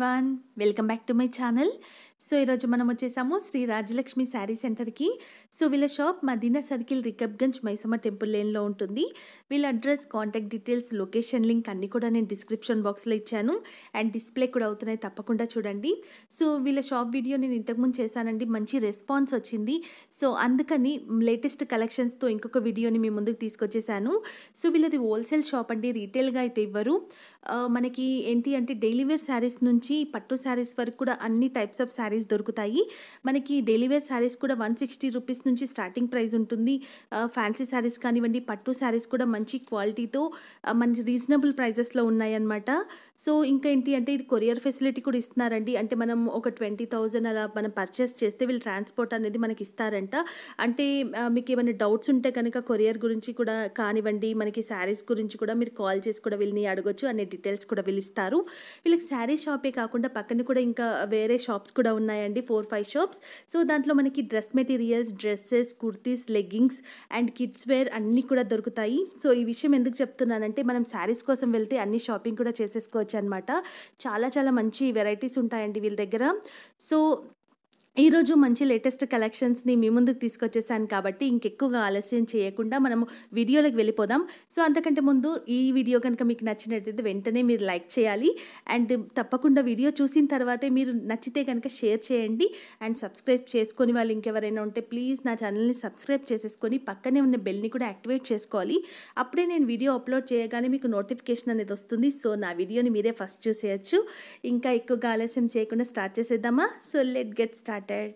Everyone welcome back to my channel so ఈరోజు మనం వచ్చేసాము శ్రీ రాజలక్ష్మి శారీ సెంటర్కి సో వీళ్ళ shop Madina circle Rikabganj Maisamma temple లేన్లో ఉంటుంది వీళ్ళ address contact details location link అన్నీ కూడా నేను డిస్క్రిప్షన్ బాక్స్లో ఇచ్చాను అండ్ డిస్ప్లే కూడా అవుతున్నాయి తప్పకుండా చూడండి సో వీళ్ళ షాప్ వీడియో నేను ఇంతకుముందు చేశానండి మంచి రెస్పాన్స్ వచ్చింది సో అందుకని లేటెస్ట్ కలెక్షన్స్తో ఇంకొక వీడియోని మీ ముందుకు తీసుకొచ్చేసాను సో వీళ్ళది హోల్సేల్ షాప్ అండి రీటైల్గా అయితే ఇవ్వరు ఆ, మనకి ఏంటి అంటే డైలీ వేర్ శారీస్ నుంచి పట్టు శారీస్ వరకు కూడా అన్ని టైప్స్ ఆఫ్ శారీస్ దొరుకుతాయి మనకి డైలీ వేర్ శారీస్ కూడా వన్ సిక్స్టీ రూపీస్ నుంచి స్టార్టింగ్ ప్రైస్ ఉంటుంది ఫ్యాన్సీ శారీస్ కానివ్వండి పట్టు శారీస్ కూడా మంచి క్వాలిటీతో ఆ, మంచి రీజనబుల్ ప్రైజెస్లో ఉన్నాయన్నమాట సో ఇంకా ఏంటి అంటే ఇది కొరియర్ ఫెసిలిటీ కూడా ఇస్తున్నారండి అంటే మనం ఒక ట్వంటీ థౌజండ్ అలా మనం పర్చేస్ చేస్తే వీళ్ళు ట్రాన్స్పోర్ట్ అనేది మనకి ఇస్తారంట అంటే ఆ, మీకు ఏమైనా డౌట్స్ ఉంటే కనుక కొరియర్ గురించి కూడా కానివ్వండి మనకి శారీస్ గురించి కూడా మీరు కాల్ చేసి కూడా వీళ్ళని అడగొచ్చు అనే డీటెయిల్స్ కూడా వీళ్ళు ఇస్తారు వీళ్ళకి శారీ షాపే కాకుండా పక్కన కూడా ఇంకా వేరే షాప్స్ కూడా ఉన్నాయండి ఫోర్ ఫైవ్ షాప్స్ సో దాంట్లో మనకి dress materials dresses kurtis leggings and kids wear అన్నీ కూడా దొరుకుతాయి సో ఈ విషయం ఎందుకు చెప్తున్నానంటే మనం శారీస్ కోసం వెళ్తే అన్ని షాపింగ్ కూడా చేసేసుకోవచ్చు అనమాట చాలా చాలా మంచి వెరైటీస్ ఉంటాయండి వీళ్ళ దగ్గర సో ఈరోజు మంచి లేటెస్ట్ కలెక్షన్స్ని మీ ముందుకు తీసుకొచ్చేసాను కాబట్టి ఇంకెక్కువగా ఆలస్యం చేయకుండా మనము వీడియోలోకి వెళ్ళిపోదాం సో అంతకంటే ముందు ఈ వీడియో కనుక మీకు నచ్చినట్టయితే వెంటనే మీరు లైక్ చేయాలి అండ్ తప్పకుండా వీడియో చూసిన తర్వాతే మీరు నచ్చితే కనుక షేర్ చేయండి అండ్ సబ్స్క్రైబ్ చేసుకొని వాళ్ళు ఇంకెవరైనా ఉంటే ప్లీజ్ నా ఛానల్ని సబ్స్క్రైబ్ చేసేసుకొని పక్కనే ఉన్న బెల్ని కూడా యాక్టివేట్ చేసుకోవాలి అప్పుడే నేను వీడియో అప్లోడ్ చేయగానే మీకు నోటిఫికేషన్ అనేది వస్తుంది సో నా వీడియోని మీరే ఫస్ట్ చూసేయచ్చు ఇంకా ఎక్కువగా ఆలస్యం చేయకుండా స్టార్ట్ చేసేద్దామా సో లెట్ గెట్ స్టార్టెడ్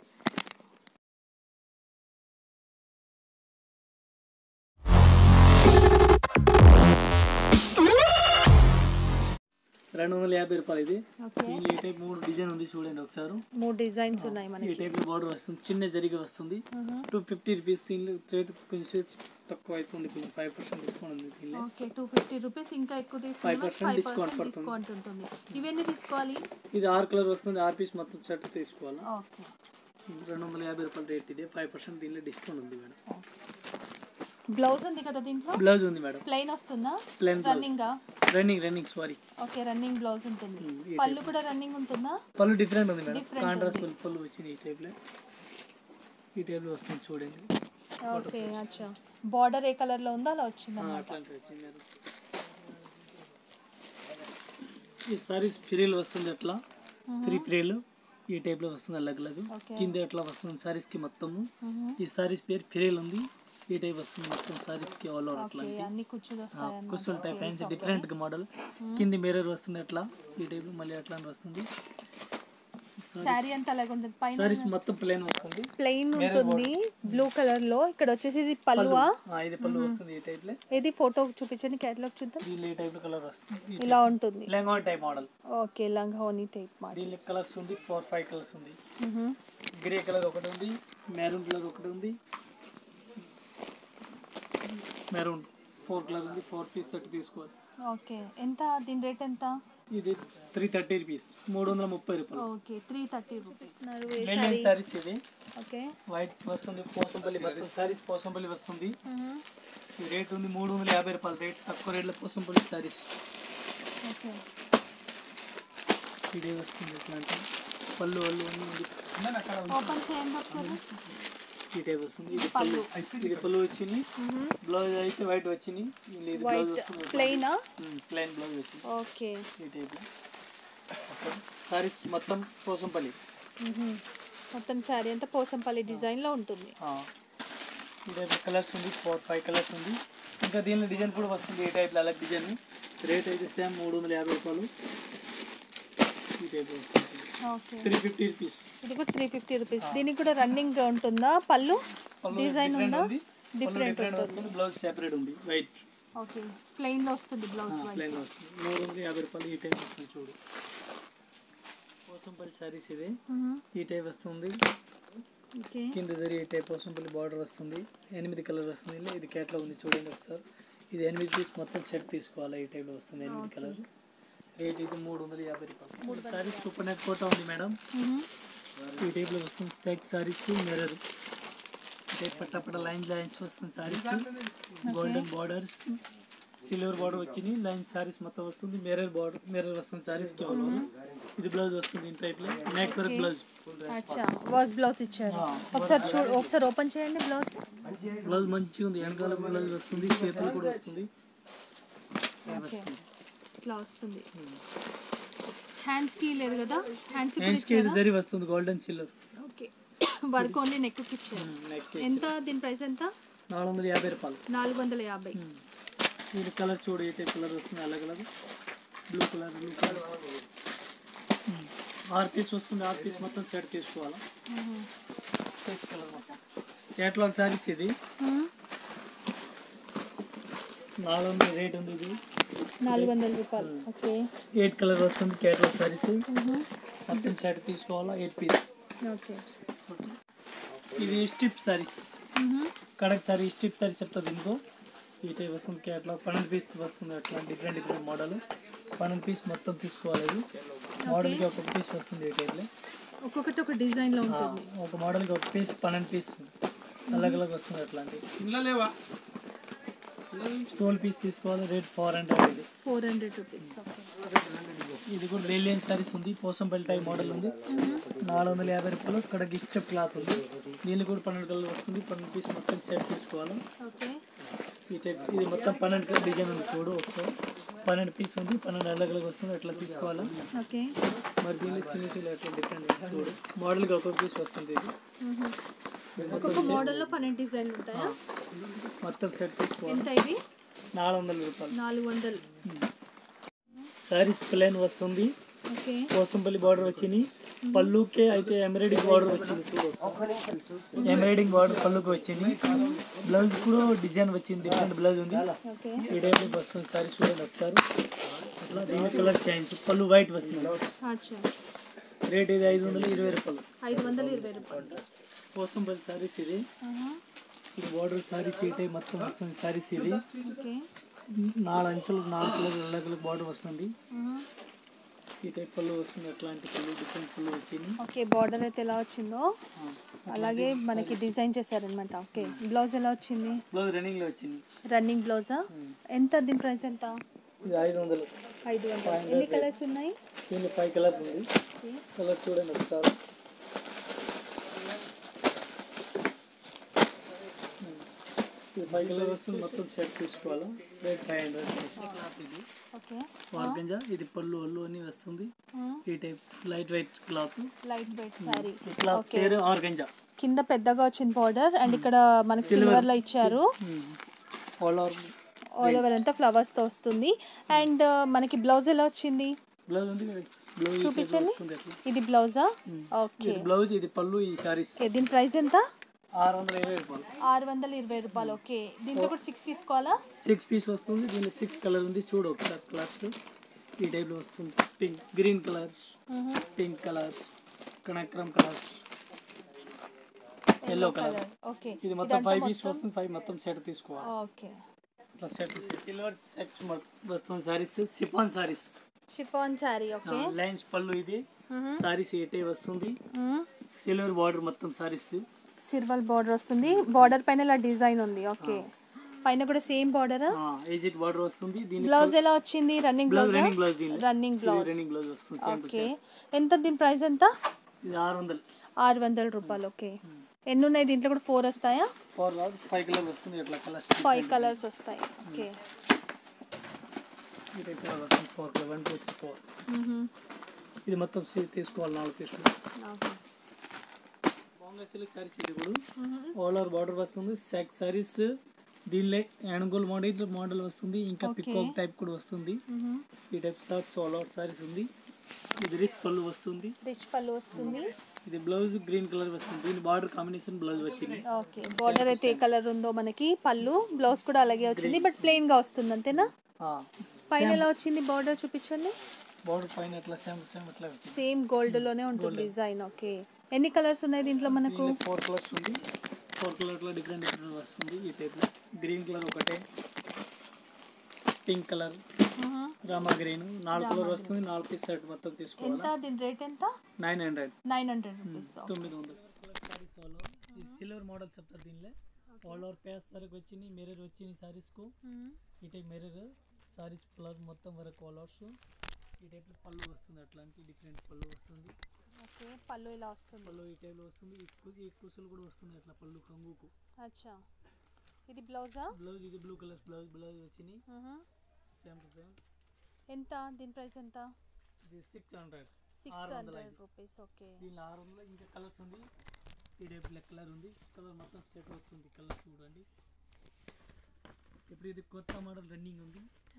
రెండు వందల యాభై రూపాయలు ఇది ఓకే దీనిలో ఈ టైప్ మూడు డిజైన్ ఉంది చూడండి ఒకసారి మూడు డిజైన్స్ ఉన్నాయి ఈ మనకి టైప్ బార్డర్ వస్తుంది చిన్న జరిగి వస్తుంది టూ ఫిఫ్టీ రూపీస్ దీనిలో రేట్ కొంచెం తక్కువ అవుతుంది కొంచెం ఫైవ్ పర్సెంట్ డిస్కౌంట్ ఉంది దీనిలో ఓకే టూ ఫిఫ్టీ రూపీస్ ఇంకా ఎక్కువ తీసుకున్నా 5% ఫైవ్ discount పర్సెంట్ పడుతుంది. డిస్కౌంట్ ఉంటుంది ఇవన్నీ తీసుకోవాలి ఇది ఆరు కలర్ వస్తుంది ఆరు పీస్ మొత్తం సెట్ తీసుకోవాలి ఓకే రెండు వందల యాభై రూపాయల రేట్ ఇది ఫైవ్ పర్సెంట్ దీనిలో డిస్కౌంట్ ఉంది మేడం బ్లౌజ్ ఉంది కదా దీంట్లో బ్లౌజ్ ఉంది మేడం ప్లెయిన్ వస్తుందా plain blouse running running running sari okay running blouse ఉంటుంది ఉమ్, ఈ పళ్ళు కూడా రన్నింగ్ ఉంటుందా పళ్ళు డిఫరెంట్ ఉంది మేడం Different కాంట్రాస్ట్ పళ్ళు పళ్ళు వచ్చింది ఈ టైప్లో ఈ టైప్లో వస్తుంది చూడండి ఓకే అచ్చా బార్డర్ ఏ కలర్ లో ఉందో అలా వచ్చింది ఆ, అట్లాంటివి వచ్చింది మేడం ఈ సారీస్ ఫ్రీలు వస్తుంది అట్లా త్రీ ఫ్రీలు ఈ టైప్లో వస్తుంది అలగ్ అలగ్ Okay. కింద ఎట్లా వస్తుంది సారీస్కి మొత్తము ఈ సారీస్ పేరు ఫిరేల్ ఉంది ఈ టైప్ వస్తుంది మొత్తం సారీస్కి ఆల్ ఓవర్ అట్లా ఓకే అన్ని కుర్చీలు వస్తాయి కుస్తులు టైప్ ఫ్యాన్సీ డిఫరెంట్ మోడల్ కింది మిర్రర్ వస్తుంది అట్లా ఈ టైప్ మళ్ళీ అట్లా వస్తుంది శారీ అంతా అలాగే ఉంటుంది పైన సారీస్ మొత్తం ప్లేన్ వస్తుంది ప్లెయిన్ ఉంటుంది బ్లూ కలర్ లో ఇక్కడ వచ్చేసి ఇది పల్లువా ఆ, ఇది పళ్ళు వస్తుంది ఈ టైప్లో ఇది ఫోటో చూపించండి క్యాటలాగ్ చూద్దాం దీనిలో ఈ టైప్ కలర్ వస్తుంది ఇలా ఉంటుంది లెంగా టైప్ మోడల్ ఓకే లంఘోని టైప్ మాట దీనిలో కలర్స్ ఉంది ఫోర్ ఫైవ్ కలర్స్ ఉంది గ్రే కలర్ ఒకటి ఉంది మెరూన్ కలర్ ఒకటి ఉంది మెరూన్ ఫోర్ కలర్ ఉంది ఫోర్ పీస్ సెట్ తీసుకోవాలి ఓకే ఎంత దీని రేట్ ఎంత ఇది త్రీ థర్టీ రూపీస్ మూడు వందల ముప్పై రూపాయలు okay three thirty rupees linen saris ఇది ఓకే వైట్ వస్తుంది పోసంపల్లి వస్తుంది సారీస్ పోసంపల్లి వస్తుంది ఈ రేట్ ఉంది మూడు వందల యాభై రూపాయలు రేట్ తక్కువ రేట్లో పోసంపల్లి సారీస్ ఓకే ఇదే వస్తుంది ఇట్లాంటి పళ్ళు వల్లు అన్నీ ఉంది ఓపెన్ చేయండి ఒకసారి ఈ టైప్ వస్తుంది ఇది పళ్ళు ఇది పళ్ళు వచ్చింది బ్లౌజ్ అయితే వైట్ వచ్చింది ఇది బ్లౌజ్ వస్తుంది ప్లెయినా ప్లెయిన్ బ్లౌజ్ వచ్చింది ఓకే ఈ టైప్ సారీస్ మొత్తం పోసంపల్లి మొత్తం శారీ అంతా పోసంపల్లి డిజైన్ లో ఉంటుంది ఆ. ఈ టైప్ కలర్స్ ఉంది ఫోర్ ఫైవ్ కలర్స్ ఉంది ఇంకా దీనిలో డిజైన్ కూడా వస్తుంది ఈ టైప్లో అలాగే డిజైన్ రేట్ అయితే సేమ్ మూడు వందల యాభై రూపాయలు ఈ టైప్ వస్తుంది ఓకే త్రీ ఫిఫ్టీ రూపీస్ ఇది కూడా త్రీ ఫిఫ్టీ రూపీస్ దీనికి కూడా రన్నింగ్ ఉంటుందా పళ్ళు డిజైన్ ఉందా ఉంది డిఫరెంట్ డిఫరెంట్ వస్తుంది బ్లౌజ్ సెపరేట్ ఉంది వైట్ ఓకే ప్లెయిన్ లో వస్తుంది బ్లౌజ్ వైట్ ప్లెయిన్ వస్తుంది మూడు వందల యాభై రూపాయలు ఈ టైప్ వస్తుంది చూడు పోసంపల్లి సారీస్ ఇది ఈ టైప్ వస్తుంది ఓకే కింద జరి ఈ టైప్ పోసంపల్లి బార్డర్ వస్తుంది ఎనిమిది కలర్ వస్తుంది ఇలా ఇది క్యాట్లో ఉంది చూడండి ఒకసారి ఇది ఎనిమిది పీస్ మొత్తం సెట్ తీసుకోవాలి ఈ టైప్లో వస్తుంది ఎనిమిది కలర్ రేట్ ఇది మూడు వందల యాభై రూపాయలు సారీస్ సూపర్ నెట్ ఫోటో ఉంది మేడం ఈ టైప్లో వస్తుంది సెక్ సారీస్ మిర్రర్ టైప్ పట్ట పట్ట లైన్ లైన్స్ వస్తుంది saris golden borders silver border వచ్చింది లైన్ సారీస్ మొత్తం వస్తుంది మిర్రర్ బార్డర్ మిర్రర్ వస్తుంది సారీస్ కేవలం ఇది బ్లౌజ్ వస్తుంది ఈ టైప్ లో నెక్ వర్క్ బ్లౌజ్ అచ్చా వర్క్ బ్లౌజ్ ఇచ్చారు ఒకసారి చూ ఒకసారి ఓపెన్ చేయండి బ్లౌజ్ బ్లౌజ్ మంచిగా ఉంది వెనకాల బ్లౌజ్ వస్తుంది చేతులు కూడా వస్తుంది ఓకే ఇట్లా వస్తుంది హ్యాండ్స్ కి లేదు కదా హ్యాండ్స్ హ్యాండ్స్ కి ఇది జరి వస్తుంది గోల్డెన్ చిల్లర్ ఓకే వర్క్ ఓన్లీ నెక్ కి ఇచ్చారు నెక్ ఎంత దీని ప్రైస్ ఎంత నాలుగు వందల యాభై రూపాయలు నాలుగు వందల యాభై ఇది కలర్ చూడు ఏ టైప్ కలర్ వస్తుంది అలా colour blue colour blue colour ఆరు పీస్ వస్తుంది ఆరు పీస్ మొత్తం సెట్ తీసుకోవాలా పీస్ కలర్ మొత్తం కేటలాగ్ సారీస్ ఇది నాలుగు వందల రేట్ ఉంది ఇది నాలుగు వందల రూపాయలు ఓకే ఎయిట్ కలర్ వస్తుంది కేటలాగ్ సారీస్ మొత్తం సెట్ తీసుకోవాలా ఎయిట్ పీస్ ఓకే ఇది స్టిప్ సారీస్ కడక్ సారీ స్టిప్ సారీ చెప్తుంది ఇంకో ఈ టైప్ వస్తుంది కేటలాగ్ పన్నెండు పీస్ వస్తుంది అట్లా డిఫరెంట్ డిఫరెంట్ మోడల్ పన్నెండు పీస్ మొత్తం తీసుకోవాలి ఇది మోడల్కి ఒక పీస్ వస్తుంది ఈ టైప్లో ఒక్కొక్కటి ఒక డిజైన్ లో ఉంటుంది ఒక మోడల్కి ఒక పీస్ పన్నెండు పీస్ అలగ్ అలగ్ వస్తుంది అట్లాంటి స్టోల్ పీస్ తీసుకోవాలి రేట్ ఫోర్ హండ్రెడ్ ఇది ఫోర్ హండ్రెడ్ రూపీస్ ఓకే ఇది కూడా బెల్లియన్ సారీస్ ఉంది పోసంపల్లి టైప్ మోడల్ ఉంది నాలుగు వందల యాభై రూపాయలు ఇక్కడ గిస్టప్ క్లాత్ ఉంది దీనికి కూడా పన్నెండు కలర్ వస్తుంది పన్నెండు పీస్ మొత్తం సెట్ తీసుకోవాలి ఓకే ఈ టైప్ ఇది మొత్తం పన్నెండు కలర్ డిజైన్ ఉంది చూడు ఒకసారి పన్నెండు పీస్ ఉంది పన్నెండు అలగ్ అలగ్ వస్తుంది అట్లా తీసుకోవాలా ఓకే మరి దీనిలో చిన్న చిన్న అట్లా డిఫరెంట్ చూడు మోడల్కి ఒక పీస్ వస్తుంది ఇది ఒక్కొక్క మోడల్లో పన్నెండు డిజైన్లు ఉంటాయా మొత్తం సెట్ తీసుకోవాలి ఎంత ఇది నాలుగు వందల రూపాయలు నాలుగు వందలు సారీస్ ప్లేన్ వస్తుంది ఓకే కోసంపల్లి బార్డర్ వచ్చింది పళ్ళుకే అయితే ఎంబ్రాయిడింగ్ బార్డర్ వచ్చింది చూడు ఎంబ్రాయిడింగ్ బార్డర్ పళ్ళుకి వచ్చింది బ్లౌజ్ కూడా డిజైన్ వచ్చింది డిఫరెంట్ బ్లౌజ్ ఉంది ఓకే ఈ టైప్ వస్తుంది సారీస్ కూడా వస్తారు అట్లా దీని కలర్ చేంజ్ పళ్ళు వైట్ వస్తుంది అచ్చా రేట్ ఇది ఐదు వందల ఇరవై రూపాయలు ఐదు వందల ఇరవై రూపాయలు కోసంపల్లి సారీస్ ఇది ఆహా. ఇది బార్డర్ సారీస్ ఈ టైప్ మొత్తం వస్తుంది సారీస్ ఇది ఓకే నాలుగు అంచులు నాలుగు కలర్ అల్లగలకు బార్డర్ వస్తుంది ఆహా. ఈ టైప్ పళ్ళు వస్తుంది అట్లాంటి పళ్ళు డిఫరెంట్ పళ్ళు వచ్చింది ఓకే బార్డర్ అయితే ఎలా వచ్చిందో అలాగే మనకి డిజైన్ చేశారనమాట ఓకే బ్లౌజ్ ఎలా వచ్చింది బ్లౌజ్ రన్నింగ్ లో వచ్చింది రన్నింగ్ బ్లౌజా ఎంత దీని ప్రైస్ ఎంత ఇది ఐదు వందలు ఐదు వందలు ఎన్ని కలర్స్ ఉన్నాయి దీనిలో ఫైవ్ కలర్స్ ఉంది కలర్ చూడండి ఒకసారి ఇది ఫైవ్ కలర్ వస్తుంది మొత్తం సెట్ తీసుకోవాలి రేట్ ఫైవ్ హండ్రెడ్ ఇది ఓకే ఆర్గంజా ఇది పళ్ళు ఒళ్ళు అన్ని వస్తుంది ఈ type light weight cloth light weight sari ఈ క్లాత్ పేరు ఆర్గంజా కింద పెద్దగా వచ్చింది బార్డర్ అండ్ ఇక్కడ మనకి సిల్వర్ లో ఇచ్చారు ఆల్ ఓవర్ ఆల్ ఓవర్ అంతా ఫ్లవర్స్ తో వస్తుంది అండ్ మనకి బ్లౌజ్ ఎలా వచ్చింది బ్లౌజ్ ఉంది కదా బ్లౌజ్ చూపించండి. వస్తుంది అట్లా ఇది బ్లౌజా ఓకే ఇది బ్లౌజ్ ఇది పళ్ళు ఈ సారీస్ ఓకే దీని ప్రైస్ ఎంత ఆరు వందల ఇరవై రూపాయలు ఆరు వందల ఇరవై రూపాయలు ఓకే దీంట్లో కూడా సిక్స్ తీసుకోవాలా సిక్స్ పీస్ వస్తుంది దీనిలో సిక్స్ కలర్ ఉంది చూడు ఒకసారి కలర్స్ ఈ టైప్లో వస్తుంది pink green colour pink colour కనక్రమ్ కలర్ ఎల్లో కలర్ ఓకే ఇది మొత్తం ఫైవ్ పీస్ వస్తుంది ఫైవ్ మొత్తం సెట్ తీసుకోవాలి okay plus set silver sets వస్తుంది saris chiffon saris chiffon sari okay lines పళ్ళు ఇది సారీస్ ఏటే వస్తుంది సిల్వర్ బార్డర్ మొత్తం సారీస్ సిల్వర్ బార్డర్ వస్తుంది బార్డర్ పైన ఇలా డిజైన్ ఉంది ఓకే పైన కూడా సేమ్ బార్డర్ ఏజిట్ బార్డర్ వస్తుంది దీని బ్లౌజ్ ఎలా వచ్చింది running blouse blouse running blouse దీని రన్నింగ్ బ్లౌజ్ రన్నింగ్ బ్లౌజ్ వస్తుంది సేమ్ టు ఓకే ఎంత దీని ప్రైస్ ఎంత ఇది ఆరు వందలు ఆరు వందల రూపాయలు ఓకే ఎన్ని ఉన్నాయి దీంట్లో కూడా ఫోర్ వస్తాయా ఫోర్ కాదు ఫైవ్ కలర్ వస్తుంది ఇట్లా కలర్స్ ఫైవ్ కలర్స్ వస్తాయి ఓకే ఈ టైప్ కలర్ వస్తుంది four colour one two three four ఇది మొత్తం సీ- తీసుకోవాలి నాలుగు పీసులు బాంగా సిల్క్ సారీస్ ఇది కూడా ఆల్ ఓవర్ బార్డర్ వస్తుంది సెక్ సారీస్ దీనిలో యానుగోల్ మోడల్ మోడల్ వస్తుంది ఇంకా పికాక్ టైప్ కూడా వస్తుంది ఈ type shorts all over saris ఉంది ఇది రిస్ పళ్ళు వస్తుంది రిచ్ పళ్ళు వస్తుంది ఇది బ్లౌజ్ గ్రీన్ కలర్ వస్తుంది దీని బార్డర్ కాంబినేషన్ బ్లౌజ్ వచ్చింది ఓకే బార్డర్ అయితే ఏ కలర్ ఉందో మనకి పళ్ళు బ్లౌజ్ కూడా అలాగే వచ్చింది బట్ ప్లెయిన్ గా వస్తుంది అంతేనా పైన ఎలా వచ్చింది బార్డర్ చూపించండి బార్డర్ పైన ఎట్లా సేమ్ సేమ్ ఎట్లా వచ్చింది సేమ్ గోల్డ్ లోనే ఉంటుంది డిజైన్ ఓకే ఎన్ని కలర్స్ ఉన్నాయి దీంట్లో మనకు దీనిలో ఫోర్ కలర్స్ ఉంది ఫోర్ కలర్లో డిఫరెంట్ డిఫరెంట్ వస్తుంది ఈ టైప్లో గ్రీన్ కలర్ ఒకటే పింక్ కలర్ రామా గ్రీన్ నాలుగు కలర్ వస్తుంది నాలుగు పీస్ సెట్ మొత్తం తీసుకోవాలి ఎంత దీని రేట్ ఎంత nine hundred nine hundred rupees తొమ్మిది వందలు సారీస్ వాళ్ళు ఇది సిల్వర్ మోడల్ చెప్తారు దీనిలో ఆల్ ఓవర్ ప్యాస్ వరకు వచ్చింది మిర్రర్ వచ్చింది సారీస్కు ఈ టైప్ మిర్రర్ సారీస్ కలర్ మొత్తం వరకు ఆల్ ఓవర్స్ ఈ టైప్లో పళ్ళు వస్తుంది అట్లాంటి డిఫరెంట్ పళ్ళు వస్తుంది ఓకే పళ్ళు ఇలా వస్తుంది పళ్ళు ఈ టైప్లో వస్తుంది ఈ కు- ఈ కుసులు కూడా వస్తుంది అట్లా పళ్ళు కంగుకు అచ్చా ఇది బ్లౌజా బ్లౌజ్ ఇది బ్లూ కలర్ బ్లౌజ్ బ్లౌజ్ వచ్చినాయి సేమ్ టు సేమ్ ఎంత దీని ప్రైస్ ఎంత ఇది సిక్స్ హండ్రెడ్ సిక్స్ ఆరు వందల హండ్రెడ్ ఐదు. రూపీస్ ఓకే దీనిలో ఆరు వందల ఇంకా కలర్స్ ఉంది ఈ టైప్లో కలర్ ఉంది కలర్ మొత్తం సెట్ వస్తుంది కలర్ చూడండి ఇప్పుడు ఇది కొత్త మోడల్ రన్నింగ్ ఉంది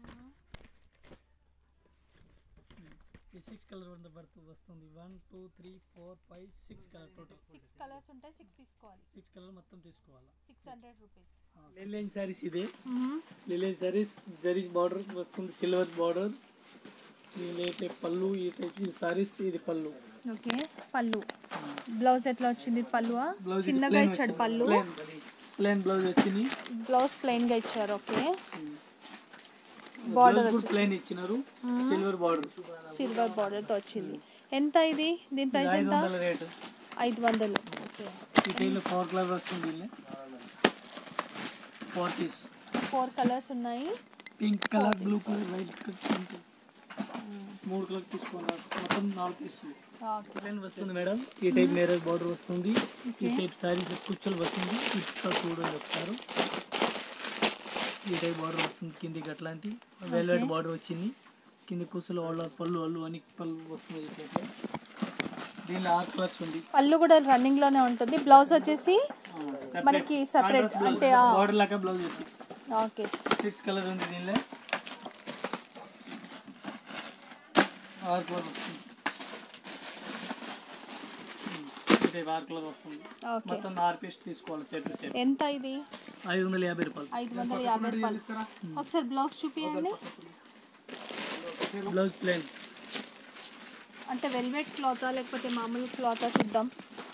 ఈ సిక్స్ కలర్ వంద పడుతూ వస్తుంది one two three four five six colour total six colours ఉంటాయి సిక్స్ తీసుకోవాలి సిక్స్ కలర్ మొత్తం తీసుకోవాలి six hundred rupees linen saris ఇదే లిలైన్ శారీస్ జరీస్ బార్డర్ వస్తుంది సిల్వర్ బార్డర్ దీనిలో పళ్ళు ఈ టైప్ ఈ శారీస్ ఇది పళ్ళు ఓకే పళ్ళు బ్లౌజ్ ఎట్లా వచ్చింది పళ్ళు బ్లౌజ్ చిన్నగా ఇచ్చాడు పళ్ళు ప్లెయిన్ బ్లౌజ్ వచ్చింది బ్లౌజ్ ప్లెయిన్ గా ఇచ్చారు ఓకే బార్డర్ బ్లౌజ్ కూడా ప్లెయిన్ ఇచ్చినారు సిల్వర్ బార్డర్ సిల్వర్ బార్డర్ తో వచ్చింది ఎంత ఇది దీని ప్రైస్ ఐదు ఎంత వందల రేటు ఐదు వందలు ఓకే ఈ టైలో ఫోర్ కలర్ వస్తుంది దీనిలో ఫోర్ పీస్ ఫోర్ కలర్స్ ఉన్నాయి pink colour blue colour white colour pink మూడు కలర్ తీసుకోవాలి మొత్తం నాలుగు పీసులు ఓకే ప్లెయిన్ వస్తుంది మేడం ఈ టైప్ మేరేజ్ బార్డర్ వస్తుంది ఈ టైప్ సారీస్ కుచ్చలు వస్తుంది ఇక్కడ చూడండి ఒకసారి ఈ టైప్ బార్డర్ వస్తుంది కిందికి అట్లాంటి వెల్వెట్ బార్డర్ వచ్చింది కింద కుసలు వాళ్ళ పళ్ళు అల్లు అని పళ్ళు వస్తుంది ఈ టైప్ దీనిలో ఆరు కలర్స్ ఉంది పళ్ళు కూడా రన్నింగ్ లోనే ఉంటుంది బ్లౌజ్ వచ్చేసి మనకి separate అంటే ఆ- బార్డర్ లాగా బ్లౌజ్ వచ్చింది ఓకే సిక్స్ కలర్ ఉంది దీనిలో ఆరు కలర్ వస్తుంది ఈ టైప్ ఆరు కలర్ వస్తుంది ఓకే మొత్తం ఆరు పీస్ తీసుకోవాలి సెట్ సెట్ ఎంత ఇది ఐదు వందల యాభై రూపాయలు ఐదు వందల యాభై రూపాయలు ఒకసారి బ్లౌజ్ చూపియండి బ్లౌజ్ ప్లెయిన్ అంటే వెల్వెట్ క్లాతా లేకపోతే మామూలు క్లాతా చూద్దాం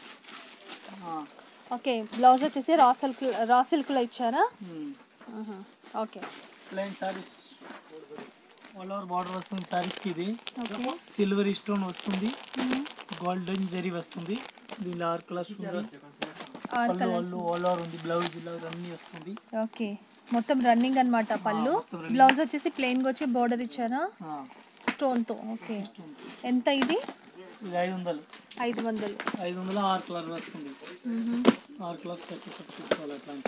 ఓకే బ్లౌజ్ వచ్చేసి రా సిల్క్ రా సిల్క్లో ఇచ్చారా ఆహా, okay plain saris all over border వస్తుంది సారీస్కి ఇది ఓకే సిల్వర్ స్టోన్ వస్తుంది గోల్డెన్ జరీ వస్తుంది దీనిలో ఆరు కలర్స్ ఉంది ఆరు పళ్ళు వాళ్ళు ఆల్ ఓవర్ ఉంది బ్లౌజ్ బ్లౌజ్ అన్నీ వస్తుంది ఓకే మొత్తం రన్నింగ్ అన్నమాట పళ్ళు బ్లౌజ్ వచ్చేసి ప్లెయిన్గా వచ్చి బార్డర్ ఇచ్చారా ఆ, స్టోన్తో ఓకే ఎంత ఇది ఇది ఐదు వందలు ఐదు వందలు ఐదు వందల ఆరు కలర్ వస్తుంది ఆరు కలర్ సెట్ సెట్ తీసుకోవాలి అట్లాంటి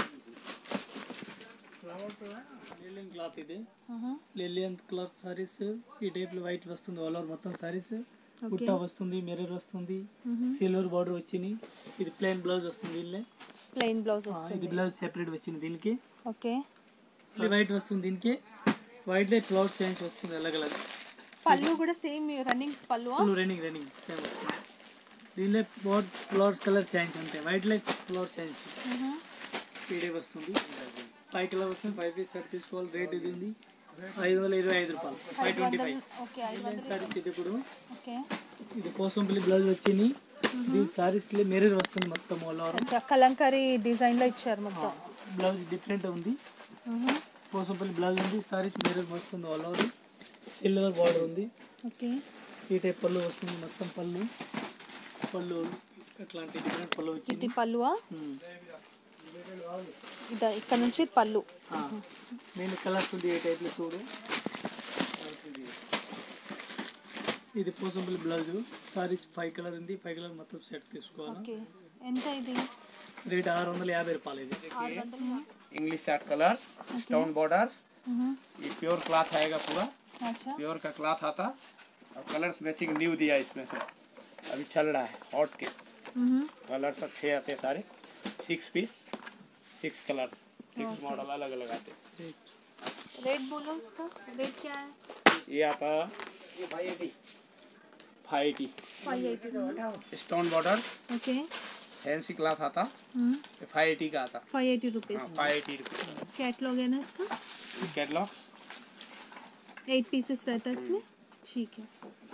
లిలియన్ క్లాత్ ఇది లిలియన్ క్లాత్ సారీస్ ఈ టైప్ లో వైట్ వస్తుంది ఆల్ ఓవర్ మొత్తం సారీస్ బుట్ట వస్తుంది మిర్రర్ వస్తుంది సిల్వర్ బార్డర్ వచ్చింది ఇది ప్లెయిన్ బ్లౌజ్ వస్తుంది దీనిలో ప్లెయిన్ బ్లౌజ్ ఆ, వస్తుంది ఇది బ్లౌజ్ సెపరేట్ వచ్చింది దీనికి ఓకే ఇది వైట్ వస్తుంది దీనికి వైట్ లో క్లాత్ చేంజ్ వస్తుంది అలగ్ అలగ్ పళ్ళు కూడా సేమ్ రన్నింగ్ పళ్ళు ఫుల్ రన్నింగ్ రన్నింగ్ సేమ్ వస్తుంది దీనిలో బోర్డ్ ఫ్లవర్స్ కలర్ చేంజ్ ఉంటాయి వైట్ లో ఫ్లవర్ చేంజ్ పీడే వస్తుంది ఫైవ్ కలర్ వస్తుంది ఫైవ్ పీస్ సెట్ తీసుకోవాలి రేట్ ఇది ఉంది ఐదు వందల ఇరవై ఐదు రూపాయలు ఫైవ్ ట్వంటీ ఫైవ్ ఓకే ఐదు వందలు సారీస్ ఇది ఇప్పుడు ఓకే ఇది కోసంపల్లి బ్లౌజ్ వచ్చింది ఇది సారీస్ మిర్రర్ వస్తుంది మొత్తం ఆల్ ఓవర్ అచ్చా కలంకారీ డిజైన్లో ఇచ్చారు మొత్తం బ్లౌజ్ డిఫరెంట్ ఉంది కోసంపల్లి బ్లౌజ్ ఉంది సారీస్ మిర్రర్ వస్తుంది ఆల్ ఓవర్ సిల్వర్ బార్డర్ ఉంది ఓకే ఈ టైప్ పళ్ళు వస్తుంది మొత్తం పళ్ళు పళ్ళు అట్లాంటి డిఫరెంట్ పళ్ళు వచ్చింది ఇది పళ్ళువా ఉమ్. ఇదా ఇక్కడ నుంచి పళ్ళు ఆ. నేను కలర్స్ ఉంది ఏ టైప్లో చూడు ఇది Pochampally blouse saris five colour ఉంది ఫైవ్ కలర్ మొత్తం సెట్ తీసుకోవాలి ఓకే ఎంత ఇది రేట్ ఆరు వందల యాభై రూపాయలు ఇది ఆరు వందలు English chart colour stone borders మ్మ్. ये प्योर क्लॉथ आएगा पूरा అచ్చా प्योर का क्लॉथ आता और कलर्स मैचिंग न्यू दिया इसमें से अभी चल रहा है हॉट के మ్మ్. कलर सब छः आते हैं सारे six piece six colours six model अलग अलग आते हैं रेट बोलो उसका रेट क्या है ये आता five eighty five eighty stone border okay fancy cloth आता फाइव एटी का आता five eighty rupees five eighty rupees catalogue है ना इसका कैटलॉग एट पीसेस रहता है इसमें ठीक है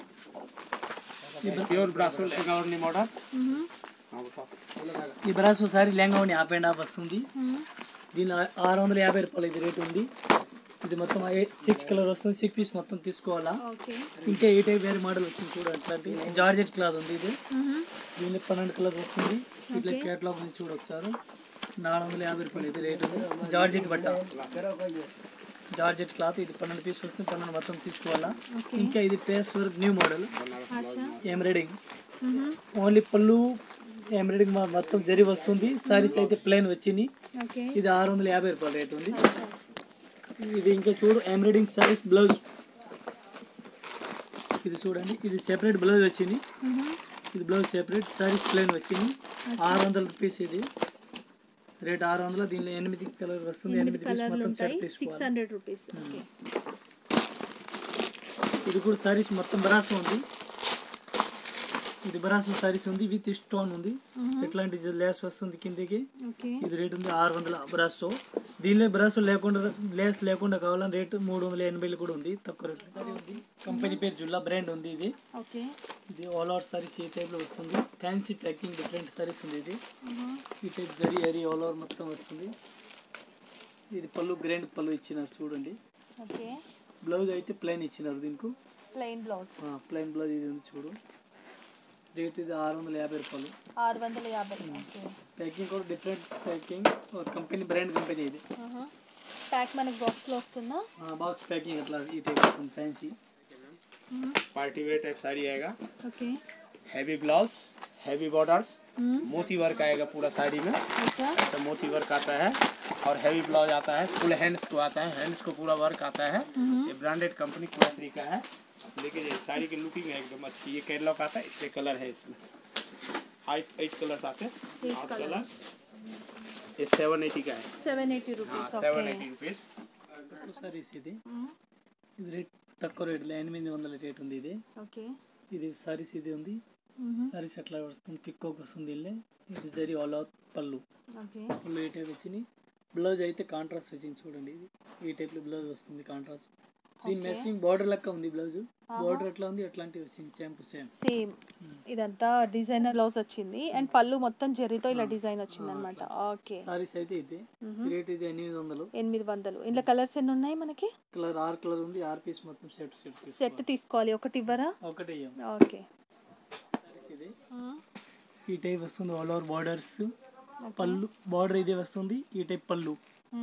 प्योर ब्रासो मॉडल మ్మ్. हाँ बताओ ఈ బ్రాస్ సారీ లెహంగా ఉంది హాఫ్ అండ్ హాఫ్ వస్తుంది మ్మ్. దీని ఆ- ఆరు వందల యాభై రూపాయలు ఇది రేట్ ఉంది ఇది మొత్తం సిక్స్ కలర్ వస్తుంది సిక్స్ పీస్ మొత్తం తీసుకోవాలా ఓకే ఇంకా ఏ టైప్ వేరే మోడల్ వచ్చింది చూడు అట్లాంటి జార్జెట్ క్లాత్ ఉంది ఇది మ్మ్. దీనిలో పన్నెండు కలర్ వస్తుంది ఇట్లా Okay. కేటలాగ్ ఉంది చూడు ఒకసారి నాలుగు వందల యాభై రూపాయలు ఇది రేట్ ఉంది జార్జెట్ బట్ట జార్జెట్ క్లాత్ ఇది పన్నెండు పీస్ వస్తుంది పన్నెండు మొత్తం తీసుకోవాలా ఓకే ఇంకా ఇది పేస్ వర్క్ న్యూ మోడల్ అచ్చా ఎంబ్రాయిడింగ్ మ్మ్. ఓన్లీ పళ్ళు ఎంబ్రాయిడింగ్ మొత్తం జరి వస్తుంది సారీస్ అయితే ప్లెయిన్ వచ్చింది ఓకే ఇది ఆరు వందల యాభై రూపాయల రేట్ ఉంది ఇది ఇంకా చూడు ఎంబ్రాయిడింగ్ సారీస్ బ్లౌజ్ ఇది చూడండి ఇది సెపరేట్ బ్లౌజ్ వచ్చింది మ్మ్. ఇది బ్లౌజ్ సెపరేట్ సారీస్ ప్లెయిన్ వచ్చింది ఆరు వందల రూపీస్ ఇది రేట్ ఆరు వందల దీనిలో ఎనిమిది కలర్ వస్తుంది ఎనిమిది ఎనిమిది పీస్ కలర్లు మొత్తం ఉంటాయి సెట్ సిక్స్ తీసుకోవాలి హండ్రెడ్ రూపీస్ ఓకే ఇది కూడా సారీస్ మొత్తం బరాసు ఉంది ఇది బరాసు సారీస్ ఉంది విత్ స్టోన్ ఉంది ఎట్లాంటి లేస్ వస్తుంది కిందకి ఓకే ఇది రేట్ ఉంది ఆరు వందల బ్రాసో దీనిలో బ్రాసో లేకుండా లేస్ లేకుండా కావాలని రేటు మూడు వందల ఎనభైలు కూడా ఉంది తక్కువ రేట్ సారీ ఉంది కంపెనీ పేరు జుల్లా బ్రాండ్ ఉంది ఇది ఓకే ఇది ఆల్ ఓవర్ సారీస్ ఈ టైప్లో వస్తుంది ఫ్యాన్సీ ప్యాకింగ్ డిఫరెంట్ సారీస్ ఉంది ఇది ఈ టైప్ జరీ హరి ఆల్ ఓవర్ మొత్తం వస్తుంది ఇది పళ్ళు గ్రాండ్ పళ్ళు ఇచ్చినారు చూడండి ఓకే బ్లౌజ్ అయితే ప్లెయిన్ ఇచ్చినారు దీనికి ప్లెయిన్ బ్లౌజ్ ప్లెయిన్ బ్లౌజ్ ఇది ఉంది చూడు రేట్ ఇది ఆరు వందల యాభై రూపాయలు ఆరు వందల యాభై ఓకే ప్యాకింగ్ కూడా different packing company brand company ఇది ప్యాక్ మనకి బాక్స్లో వస్తుందా బాక్స్ ప్యాకింగ్ అట్లా ఈ టైప్ వస్తుంది fancy party wear type sari आएगा okay heavy blouse heavy borders मोती वर्क आएगा पूरा साड़ी में అచ్చా तो मोती वर्क आता है और हैवी ब्लाउज आता है फुल हैंड्स को आता है हैंड्स को पूरा वर्क आता है ये ब्रांडेड कंपनी पूरा तरीका है लेकिन ये साड़ी की लुकिंग है एकदम अच्छी ये कैटलॉग आता है इसके कलर है इसमें आठ एट कलर्स आते हैं Eight आठ colours. कलर ये सेवन एटी का है సెవెన్ ఎయిటీ हाँ rupees seven okay eighty rupees saris ఇది ఇది రేట్ తక్కువ రేట్లో ఎనిమిది వందల రేట్ ఉంది ఇది ఓకే ఇది సారీస్ ఇది ఉంది సారీస్ ఎట్లా వస్తుంది పిక్కోకి వస్తుంది ఇల్లే ఇది జరి ఆల్ అవుట్ పళ్ళు ఓకే పళ్ళు ఈ టైప్ వచ్చింది బ్లౌజ్ అయితే కాంట్రాస్ట్ వచ్చింది చూడండి ఇది ఈ టైప్లో బ్లౌజ్ వస్తుంది కాంట్రాస్ట్ దీని మ్యాచింగ్ బార్డర్ లెక్క ఉంది బ్లౌజ్ బార్డర్ ఎట్లా ఉంది అట్లాంటివి వచ్చింది సేమ్ టు సేమ్ సేమ్ ఇదంతా డిజైనర్ బ్లౌజ్ వచ్చింది అండ్ పళ్ళు మొత్తం జరీతో ఇలా డిజైన్ వచ్చింది అనమాట ఓకే సారీస్ అయితే ఇది రేట్ ఇది ఎనిమిది వందలు ఎనిమిది వందలు ఇందులో కలర్స్ ఎన్ని ఉన్నాయి మనకి కలర్ ఆరు కలర్ ఉంది ఆరు పీస్ మొత్తం సెట్ సెట్ సెట్ తీసుకోవాలి ఒకటి ఇవ్వరా ఒకటే ఇయ్యం. ఓకే సారీస్ ఇది ఈ టైప్ వస్తుంది all over borders pallu border ఇదే వస్తుంది ఈ టైప్ పళ్ళు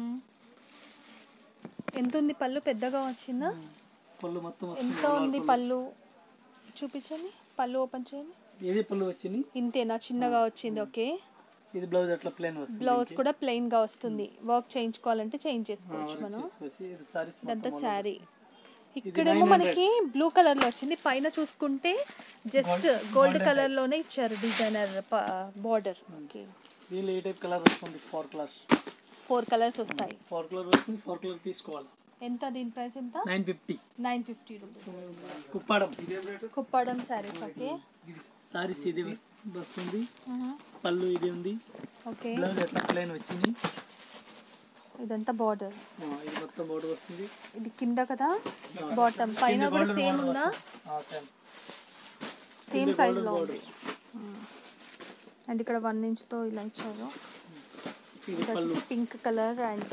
ఎంత ఉంది పళ్ళు పెద్దగా వచ్చిందా పళ్ళు మొత్తం ఎంత వస్తుంది ఉంది పళ్ళు చూపించండి పళ్ళు ఓపెన్ చేయండి ఏదే పళ్ళు వచ్చింది ఇంతేనా చిన్నగా వచ్చింది ఓకే ఇది బ్లౌజ్ అట్లా ప్లేన్ వస్తుంది బ్లౌజ్ కూడా ప్లెయిన్ గా వస్తుంది వర్క్ చేయించుకోవాలంటే చేంజ్ చేసుకోవచ్చు మనం తీసుకొచ్చి ఇది సారీస్ ఇదంతా శారీ ఇక్కడేమో మనకి బ్లూ కలర్ లో వచ్చింది పైన చూసుకుంటే జస్ట్ గోల్డ్ కలర్ లోనే ఇచ్చారు డిజైనర్ బార్డర్ ఓకే దీనిలో ఏ టైప్ కలర్ వస్తుంది ఫోర్ కలర్స్ ఫోర్ కలర్స్ వస్తాయి ఫోర్ కలర్ వస్తుంది ఫోర్ కలర్ తీసుకోవాలి ఎంత దీని ప్రైస్ ఎంత nine fifty nine fifty rupees Kuppadam Kuppadam saris okay saris ఇది వస్- వస్తుంది పళ్ళు ఇది ఉంది ఓకే బ్లౌజ్ అట్లా ప్లేన్ వచ్చింది ఇదంతా బార్డర్ ఆ, ఇది మొత్తం బోర్డు వస్తుంది ఇది కింద కదా బాటమ్ పైన కూడా సేమ్ ఉందా సేమ్ సేమ్ సైజ్ లో ఉంది అండ్ ఇక్కడ వన్ ఇంచ్ తో ఇలా ఇచ్చారు ఇది ఇది పళ్ళు వచ్చేసి pink colour and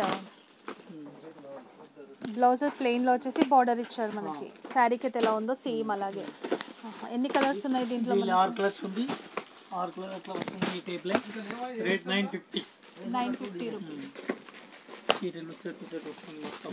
blouse plain లో వచ్చేసి బార్డర్ ఇచ్చారు మనకి శారీకి అయితే ఎలా ఉందో సేమ్ అలాగే ఆహా. ఎన్ని కలర్స్ ఉన్నాయి దీంట్లో దీనిలో ఆరు కలర్స్ ఉంది ఆరు కలర్ అట్లా వస్తుంది ఈ టైప్ లో rate nine fifty nine fifty rupees ఈ టైప్ సెట్ సెట్ వస్తుంది మొత్తం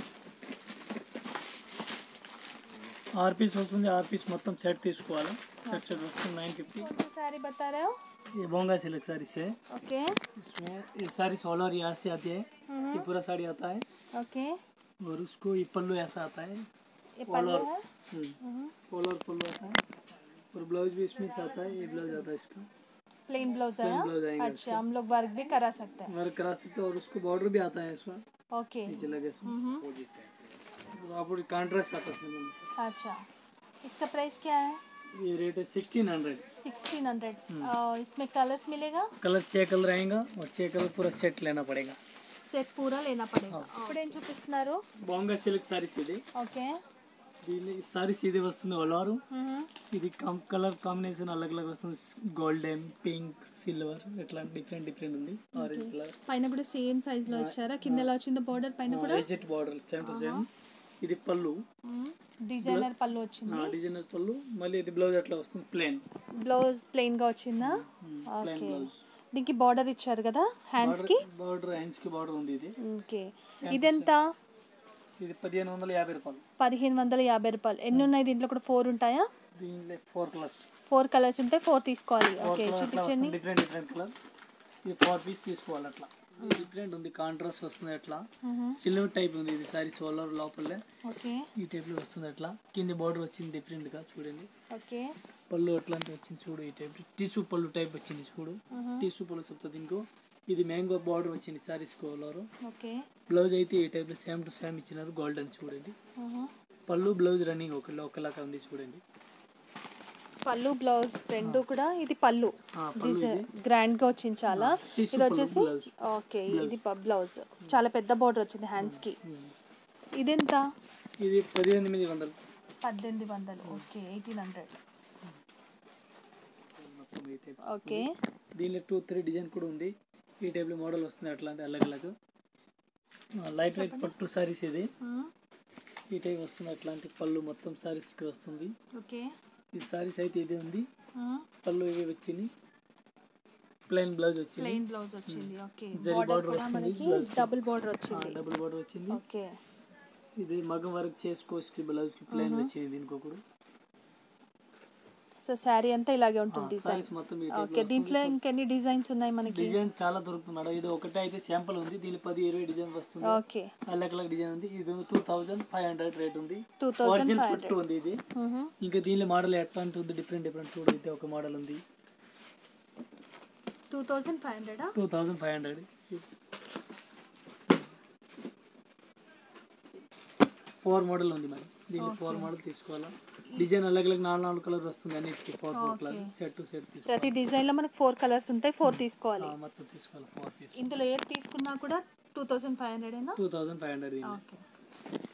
ఆరు పీస్ వస్తుంది ఆరు పీస్ మొత్తం సెట్ తీసుకోవాలి సెట్ సెట్ వస్తుంది నైन फिफ्टी శారీ बता रहे हो ये बोंगा सिल्क साड़ी से ओके इसमें ये सारी ऑल ओवर यहाँ से आती है ये पूरा साड़ी आता है ओके और उसको ये पल्लू ऐसा आता है ये ऑल पल्लू ओवर है ऑल ओवर पल्लू आता है और ब्लाउज भी इसमें से आता है ये ब्लाउज आता है इसका प्लेन ब्लाउज है Plain हाँ? blouse आएंगे अच्छा हम लोग वर्क भी करा सकते हैं वर्क करा सकते हैं और उसको बॉर्डर भी आता है इसमें ओके नीचे लगे इसमें तो आप कॉन्ट्रास्ट आता है इसमें अच्छा इसका प्राइस क्या है ये रेट है सिक्सटीन हंड्रेड सिक्सटीन हंड्रेड इसमें कलर्स मिलेगा कलर छः कलर आएगा और छः कलर पूरा सेट लेना पड़ेगा సెట్ పూరా లేనా పడేగా ఇప్పుడు ఏం చూపిస్తున్నారు బాంగా సిల్క్ సారీస్ ఇది ఓకే దీని సారీస్ ఇది వస్తుంది ఆల్ ఓవర్ ఇది కమ్ కలర్ కాంబినేషన్ అలగ్ అలగ్ వస్తుంది గోల్డెన్ పింక్ సిల్వర్ ఇట్లా డిఫరెంట్ డిఫరెంట్ ఉంది ఆరెంజ్ కలర్ పైన కూడా సేమ్ సైజ్ లో ఇచ్చారా కింద ఎలా వచ్చిందో బార్డర్ పైన కూడా ఎజెట్ బార్డర్ సేమ్ టు సేమ్ ఇది పళ్ళు డిజైనర్ పళ్ళు వచ్చింది డిజైనర్ పళ్ళు మళ్ళీ ఇది బ్లౌజ్ అట్లా వస్తుంది ప్లేన్ బ్లౌజ్ ప్లెయిన్ గా వచ్చిందా ప్లేన్ ఓకే బ్లౌజ్ దీనికి బార్డర్ ఇచ్చారు కదా హ్యాండ్స్ కి బార్డర్ హ్యాండ్స్ కి బార్డర్ ఉంది ఇది ఓకే ఇదెంత ఇది పదిహేను వందల యాభై రూపాయలు పదిహేను వందల యాభై రూపాయలు ఎన్ని ఉన్నాయి దీంట్లో కూడా ఫోర్ ఉంటాయా దీనిలో ఫోర్ కలర్స్ ఫోర్ కలర్స్ ఉంటాయి ఫోర్ తీసుకోవాలి ఫోర్ ఓకే కలర్ అట్లా చూపించండి వస్తుంది డిఫరెంట్ డిఫరెంట్ కలర్ ఇది ఫోర్ పీస్ తీసుకోవాలి అట్లా డిఫరెంట్ ఉంది కాంట్రాస్ట్ వస్తుంది అట్లా సిల్వర్ టైప్ ఉంది ఇది సారీ సోలర్ లోపలే ఓకే ఈ టైప్ లో వస్తుంది అట్లా కింద బార్డర్ వచ్చింది డిఫరెంట్ గా చూడండి ఓకే పళ్ళు అట్లాంటి వచ్చింది చూడు ఈ టైప్ టిష్యూ పళ్ళు టైప్ వచ్చింది చూడు టిష్యూ పళ్ళు చెప్తుంది ఇంకో ఇది మ్యాంగో బార్డర్ వచ్చింది సారీస్ కలర్ ఓకే బ్లౌజ్ అయితే ఈ టైప్ లో సేమ్ టు సేమ్ ఇచ్చినారు గోల్డెన్ చూడండి పళ్ళు బ్లౌజ్ రన్నింగ్ ఒక ఒకలాగా ఉంది చూడండి పళ్ళు బ్లౌజ్ రెండు కూడా ఇది పళ్ళు ఆ, పళ్ళు ఇది. గ్రాండ్ గా వచ్చింది చాలా Tissue ఇది పళ్ళు వచ్చేసి blouse. ఓకే ఇది బ్లౌజ్ చాలా పెద్ద బార్డర్ వచ్చింది హ్యాండ్స్ కి ఇదెంత ఇది పదిహేనిమిది వందలు పద్దెనిమిది వందలు ఓకే ఎయిటీన్ హండ్రెడ్ మొత్తం ఈ టైప్ ఓకే దీనిలో టూ త్రీ డిజైన్ కూడా ఉంది ఈ టైప్లో మోడల్ వస్తుంది అట్లాంటి అలగ్ అలగ్ లైట్ లైట్ పట్టు సారీస్ ఇది ఈ టైప్ వస్తుంది అట్లాంటి పళ్ళు మొత్తం సారీస్కి వస్తుంది ఓకే ఈ సారీస్ అయితే ఇదే ఉంది పళ్ళు ఇవి వచ్చింది ప్లెయిన్ బ్లౌజ్ వచ్చింది ప్లెయిన్ బ్లౌజ్ వచ్చింది ఓకే జరీ బార్డర్ border కూడా వస్తుంది, మనకి blouse కి. డబుల్ బార్డర్ వచ్చింది డబుల్ బార్డర్ వచ్చింది ఓకే ఇది మగం వర్క్ చేసుకోవచ్చు బ్లౌజ్కి ప్లెయిన్ వచ్చింది దీనికి ఒకడు సో శారీ అంతా ఇలాగే ఉంటుంది డిజైన్ సారీస్ మొత్తం ఈ ఓకే దీంట్లో ఇంకెన్ని డిజైన్స్ ఉన్నాయి మనకి డిజైన్ చాలా దొరుకుతుంది మేడం ఇది ఒకటే అయితే శాంపుల్ ఉంది దీని పది ఇరవై డిజైన్ వస్తుంది ఓకే అలగ్ అలగ్ డిజైన్ ఉంది ఇది two thousand five hundred rate ఉంది టూ థౌసండ్ ఒరిజినల్ ఫైవ్ పట్టు ఉంది ఇది ఇంకా దీనిలో మోడల్ ఎట్లాంటి ఉంది డిఫరెంట్ డిఫరెంట్ చూడు ఇది ఒక మోడల్ ఉంది టూ థౌసండ్ ఫైవ్ హండ్రెడా two thousand five hundred four model ఉంది మేడం దీనిలో ఫోర్ మోడల్ తీసుకోవాలా డిజైన్ అలగ్ అలగ్ నాలుగు నాలుగు కలర్ వస్తుంది అన్నిటికీ four four colour set to set తీసుకోవాలి ప్రతి డిజైన్ లో మనకి ఫోర్ కలర్స్ ఉంటాయి ఫోర్ తీసుకోవాలి ఆ, మొత్తం తీసుకోవాలి ఫోర్ పీస్ ఇందులో ఏది తీసుకున్నా కూడా టూ థౌసండ్ ఫైవ్ హండ్రెడ్ అయినా two thousand five hundred okay